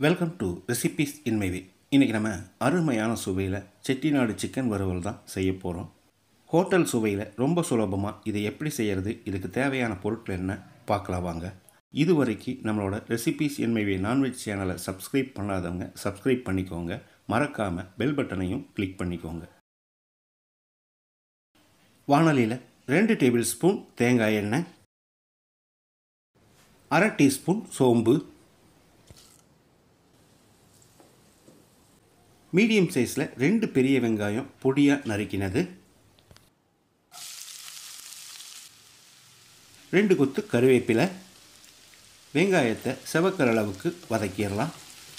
welcome to recipes in my way இன்றைக்கி நம்ம அருமையான சுவையில் செட்டிநாடு சிக்கன் வறுவல் தான் செய்ய போகிறோம் ஹோட்டல் சுவையில் ரொம்ப சுலபமாக இதை எப்படி செய்கிறது இதுக்கு தேவையான பொருட்கள் என்ன பார்க்கலாம் வாங்க இதுவரைக்கும் நம்மளோட recipes in my way non veg சேனலை சப்ஸ்கிரைப் பண்ணாதவங்க சப்ஸ்கிரைப் பண்ணிக்கோங்க மறக்காமல் பெல் பட்டனையும் கிளிக் பண்ணிக்கோங்க வானலியில் ரெண்டு டேபிள் ஸ்பூன் தேங்காய் எண்ணெய் அரை டீஸ்பூன் சோம்பு மீடியம் சைஸில் ரெண்டு பெரிய வெங்காயம் பொடியாக நறுக்கினது ரெண்டு கொத்து கருவேப்பிலை வெங்காயத்தை செவக்கிற அளவுக்கு வதக்கிடலாம்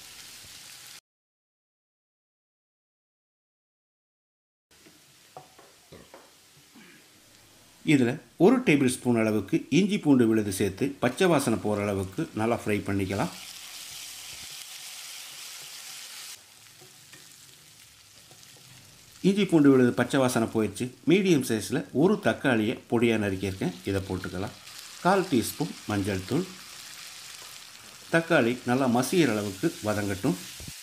இதில் ஒரு டேபிள் ஸ்பூன் அளவுக்கு இஞ்சி பூண்டு விழுது சேர்த்து பச்சை வாசனை போகிற அளவுக்கு நல்லா ஃப்ரை பண்ணிக்கலாம் இஞ்சி பூண்டு விழுது பச்சை வாசனை போயிடுச்சு மீடியம் சைஸில் ஒரு தக்காளியை பொடியாக நறுக்கியிருக்கேன் இதை போட்டுக்கலாம் கால் டீஸ்பூன் மஞ்சள் தூள் தக்காளி நல்லா மசிகிற அளவுக்கு வதங்கட்டும்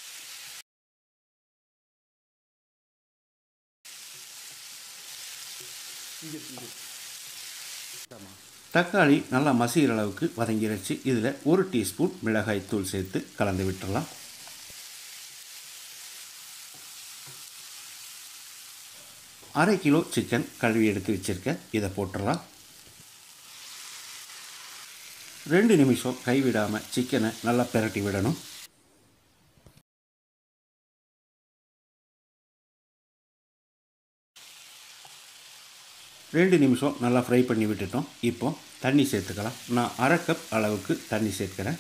தக்காளி நல்லா மசிகிற அளவுக்கு வதங்கிருச்சு இதில் ஒரு டீஸ்பூன் மிளகாய் தூள் சேர்த்து கலந்து விட்டுறலாம் அரை கிலோ சிக்கன் கழுவி எடுத்து வச்சுருக்கேன் இதை போட்டுடலாம் ரெண்டு நிமிஷம் கைவிடாமல் சிக்கனை நல்லா பிரட்டி விடணும் ரெண்டு நிமிஷம் நல்லா ஃப்ரை பண்ணி விட்டுட்டோம் இப்போ தண்ணி சேர்த்துக்கலாம் நான் அரை கப் அளவுக்கு தண்ணி சேர்க்குறேன்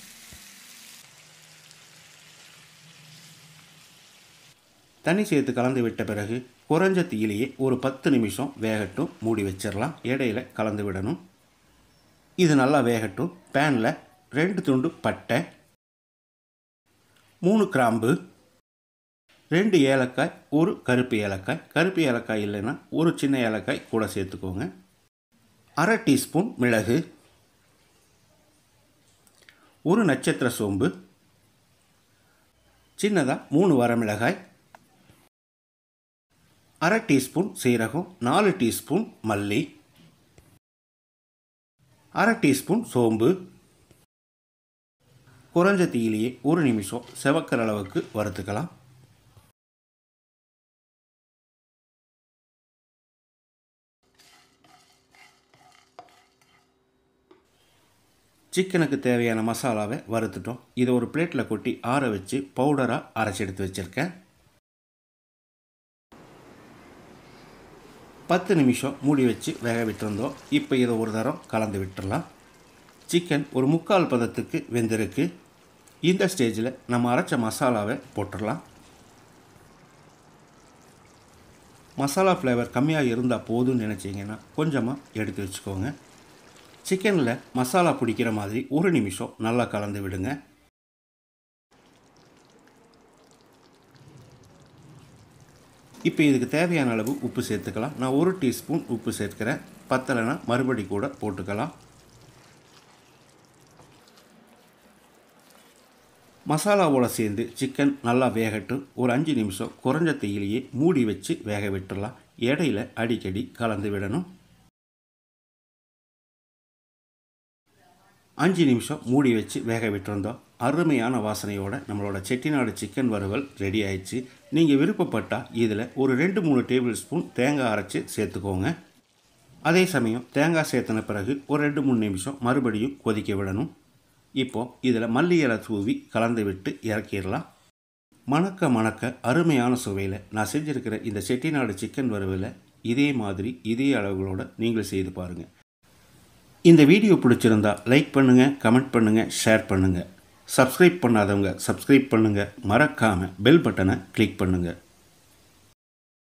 தண்ணி சேர்த்து கலந்து விட்ட பிறகு குறைஞ்ச தீயிலேயே ஒரு பத்து நிமிஷம் வேகட்டும் மூடி வச்சிடலாம் இடையில கலந்து விடணும் இது நல்லா வேகட்டும் பேனில் ரெண்டு துண்டு பட்டை மூணு கிராம்பு ரெண்டு ஏலக்காய் ஒரு கருப்பு ஏலக்காய் கருப்பு ஏலக்காய் இல்லைன்னா ஒரு சின்ன ஏலக்காய் கூட சேர்த்துக்கோங்க அரை டீஸ்பூன் மிளகு ஒரு நட்சத்திர சோம்பு சின்னதாக மூணு வரமிளகாய் அரை டீஸ்பூன் சீரகம் நாலு டீஸ்பூன் மல்லி அரை டீஸ்பூன் சோம்பு குறைஞ்ச தீயிலேயே ஒரு நிமிஷம் செவக்கிற அளவுக்கு வறுத்துக்கலாம் சிக்கனுக்கு தேவையான மசாலாவை வறுத்துட்டோம் இதை ஒரு பிளேட்டில் கொட்டி ஆற வச்சு பவுடராக அரைச்சி எடுத்து வச்சுருக்கேன் பத்து நிமிஷம் மூடி வச்சு வேக விட்டுருந்தோம் இப்போ இதை ஒரு தரம் கலந்து விட்டுடலாம் சிக்கன் ஒரு முக்கால் பதத்துக்கு வெந்திருக்கு இந்த ஸ்டேஜில் நம்ம அரைச்ச மசாலாவை போட்டுடலாம் மசாலா ஃப்ளேவர் கம்மியாக இருந்தால் போதும்னு நினச்சிங்கன்னா கொஞ்சமாக எடுத்து வச்சுக்கோங்க சிக்கனில் மசாலா பிடிக்கிற மாதிரி ஒரு நிமிஷம் நல்லா கலந்து விடுங்க இப்போ இதுக்கு தேவையான அளவு உப்பு சேர்த்துக்கலாம் நான் ஒரு டீஸ்பூன் உப்பு சேர்க்கிறேன் பத்தலைனா மறுபடி கூட போட்டுக்கலாம் மசாலாவோட சேர்ந்து சிக்கன் நல்லா வேகட்டும் ஒரு அஞ்சு நிமிஷம் குறைஞ்ச தீயிலேயே மூடி வச்சு வேக விட்டுடலாம் இடையில அடிக்கடி கலந்து விடணும் அஞ்சு நிமிஷம் மூடி வச்சு வேக விட்டுருந்தோம் அருமையான வாசனையோட நம்மளோட செட்டிநாடு சிக்கன் வறுவல் ரெடி ஆயிடுச்சு நீங்கள் விருப்பப்பட்டால் இதில் ஒரு ரெண்டு மூணு டேபிள் ஸ்பூன் தேங்காய் அரைச்சி சேர்த்துக்கோங்க அதே சமயம் தேங்காய் சேர்த்தன பிறகு ஒரு ரெண்டு மூணு நிமிஷம் மறுபடியும் கொதிக்க விடணும் இப்போது இதில் மல்லி இலை தூவி கலந்து விட்டு இறக்கிடலாம் மணக்க மணக்க அருமையான சுவையில் நான் செஞ்சுருக்கிற இந்த செட்டிநாடு சிக்கன் வறுவலை இதே மாதிரி இதே அளவுகளோடு நீங்கள் செய்து பாருங்கள் இந்த வீடியோ பிடிச்சிருந்தா லைக் பண்ணுங்கள் கமெண்ட் பண்ணுங்கள் ஷேர் பண்ணுங்கள் சப்ஸ்கிரைப் பண்ணாதவங்க சப்ஸ்கிரைப் பண்ணுங்கள் மறக்காமல் பெல் பட்டனை கிளிக் பண்ணுங்கள்